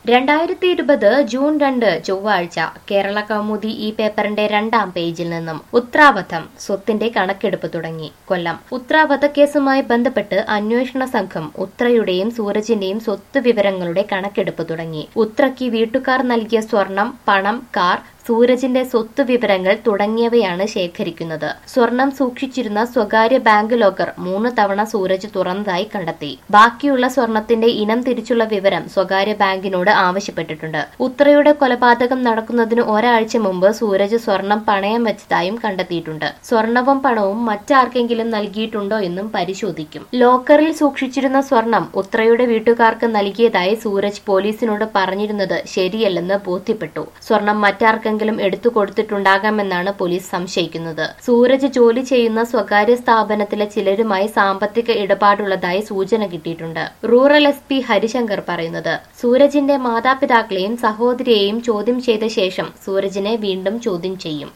രണ്ടായിരത്തി ഇരുപത് ജൂൺ രണ്ട് ചൊവ്വാഴ്ച കേരള കൗമുദി ഈ പേപ്പറിന്റെ രണ്ടാം പേജിൽ നിന്നും ഉത്രാവധം സ്വത്തിന്റെ കണക്കെടുപ്പ് തുടങ്ങി കൊല്ലം ഉത്രാവധ കേസുമായി ബന്ധപ്പെട്ട് അന്വേഷണ സംഘം ഉത്രയുടെയും സൂരജിന്റെയും സ്വത്ത് വിവരങ്ങളുടെ കണക്കെടുപ്പ് തുടങ്ങി ഉത്രയ്ക്ക് വീട്ടുകാർ നൽകിയ സ്വർണം പണം കാർ സൂരജിന്റെ സ്വത്ത് വിവരങ്ങൾ തുടങ്ങിയവയാണ് ശേഖരിക്കുന്നത് സ്വർണം സൂക്ഷിച്ചിരുന്ന സ്വകാര്യ ബാങ്ക് ലോക്കർ മൂന്ന് തവണ സൂരജ് തുറന്നതായി കണ്ടെത്തി ബാക്കിയുള്ള സ്വർണത്തിന്റെ ഇനം തിരിച്ചുള്ള വിവരം സ്വകാര്യ ബാങ്കിനോട് ആവശ്യപ്പെട്ടിട്ടുണ്ട് ഉത്രയുടെ കൊലപാതകം നടക്കുന്നതിന് ഒരാഴ്ച മുമ്പ് സൂരജ് സ്വർണം പണയം വെച്ചതായും കണ്ടെത്തിയിട്ടുണ്ട് സ്വർണവും പണവും മറ്റാർക്കെങ്കിലും നൽകിയിട്ടുണ്ടോ എന്നും പരിശോധിക്കും ലോക്കറിൽ സൂക്ഷിച്ചിരുന്ന സ്വർണം ഉത്രയുടെ വീട്ടുകാർക്ക് നൽകിയതായി സൂരജ് പോലീസിനോട് പറഞ്ഞിരുന്നത് ശരിയല്ലെന്ന് ബോധ്യപ്പെട്ടു സ്വർണം മറ്റാർക്കെങ്കിലും എടുത്തു കൊടുത്തിട്ടുണ്ടാകാമെന്നാണ് പോലീസ് സംശയിക്കുന്നത് സൂരജ് ജോലി ചെയ്യുന്ന സ്വകാര്യ സ്ഥാപനത്തിലെ ചിലരുമായി സാമ്പത്തിക ഇടപാടുള്ളതായി സൂചന കിട്ടിയിട്ടുണ്ട് റൂറൽ എസ് പി ഹരിശങ്കർ പറയുന്നത് സൂരജിന്റെ മാതാപിതാക്കളെയും സഹോദരിയെയും ചോദ്യം ചെയ്ത ശേഷം സൂരജിനെ വീണ്ടും ചോദ്യം ചെയ്യും